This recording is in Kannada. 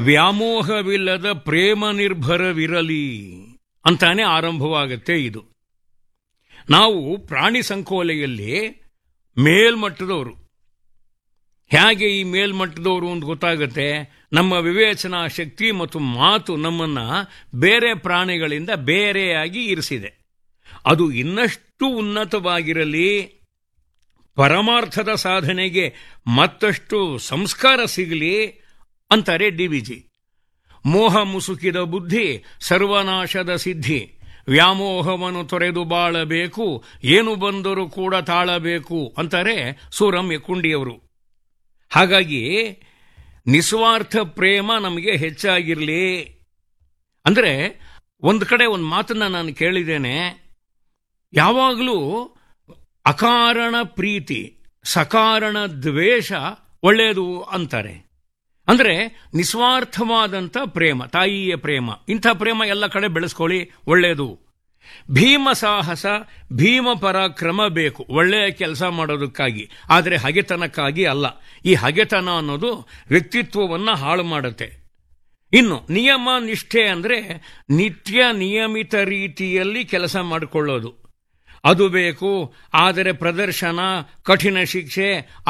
ವ್ಯಾಮೋಹವಿಲ್ಲದ ಪ್ರೇಮ ನಿರ್ಭರವಿರಲಿ ಅಂತಾನೆ ಆರಂಭವಾಗುತ್ತೆ ಇದು ನಾವು ಪ್ರಾಣಿ ಸಂಕೋಲೆಯಲ್ಲಿ ಮೇಲ್ಮಟ್ಟದವರು ಹೇಗೆ ಈ ಮೇಲ್ಮಟ್ಟದವರು ಅಂತ ಗೊತ್ತಾಗುತ್ತೆ ನಮ್ಮ ವಿವೇಚನಾ ಶಕ್ತಿ ಮತ್ತು ಮಾತು ನಮ್ಮನ್ನ ಬೇರೆ ಪ್ರಾಣಿಗಳಿಂದ ಬೇರೆಯಾಗಿ ಇರಿಸಿದೆ ಅದು ಇನ್ನಷ್ಟು ಉನ್ನತವಾಗಿರಲಿ ಪರಮಾರ್ಥದ ಸಾಧನೆಗೆ ಮತ್ತಷ್ಟು ಸಂಸ್ಕಾರ ಸಿಗಲಿ ಅಂತಾರೆ ಡಿ ವಿಜಿ ಮೋಹ ಮುಸುಕಿದ ಬುದ್ಧಿ ಸರ್ವನಾಶದ ಸಿದ್ಧಿ ವ್ಯಾಮೋಹವನ್ನು ತೊರೆದು ಬಾಳಬೇಕು ಏನು ಬಂದರೂ ಕೂಡ ತಾಳಬೇಕು ಅಂತಾರೆ ಸೂರಂ ಯಕುಂಡಿಯವರು ಹಾಗಾಗಿ ನಿಸ್ವಾರ್ಥ ಪ್ರೇಮ ನಮಗೆ ಹೆಚ್ಚಾಗಿರಲಿ ಅಂದರೆ ಒಂದು ಕಡೆ ಒಂದು ಮಾತನ್ನ ನಾನು ಕೇಳಿದ್ದೇನೆ ಯಾವಾಗಲೂ ಅಕಾರಣ ಪ್ರೀತಿ ಸಕಾರಣ ದ್ವೇಷ ಒಳ್ಳೆಯದು ಅಂತಾರೆ ಅಂದರೆ ನಿಸ್ವಾರ್ಥವಾದಂಥ ಪ್ರೇಮ ತಾಯಿಯ ಪ್ರೇಮ ಇಂಥ ಪ್ರೇಮ ಎಲ್ಲ ಕಡೆ ಬೆಳೆಸ್ಕೊಳ್ಳಿ ಒಳ್ಳೆಯದು ಭೀಮ ಸಾಹಸ ಭೀಮ ಪರಾಕ್ರಮ ಬೇಕು ಒಳ್ಳೆಯ ಕೆಲಸ ಮಾಡೋದಕ್ಕಾಗಿ ಆದರೆ ಹಗೆತನಕ್ಕಾಗಿ ಅಲ್ಲ ಈ ಹಗೆತನ ಅನ್ನೋದು ವ್ಯಕ್ತಿತ್ವವನ್ನು ಹಾಳು ಮಾಡುತ್ತೆ ಇನ್ನು ನಿಯಮ ನಿಷ್ಠೆ ಅಂದರೆ ನಿತ್ಯ ನಿಯಮಿತ ರೀತಿಯಲ್ಲಿ ಕೆಲಸ ಮಾಡಿಕೊಳ್ಳೋದು ಅದು ಬೇಕು ಆದರೆ ಪ್ರದರ್ಶನ ಕಠಿಣ ಶಿಕ್ಷೆ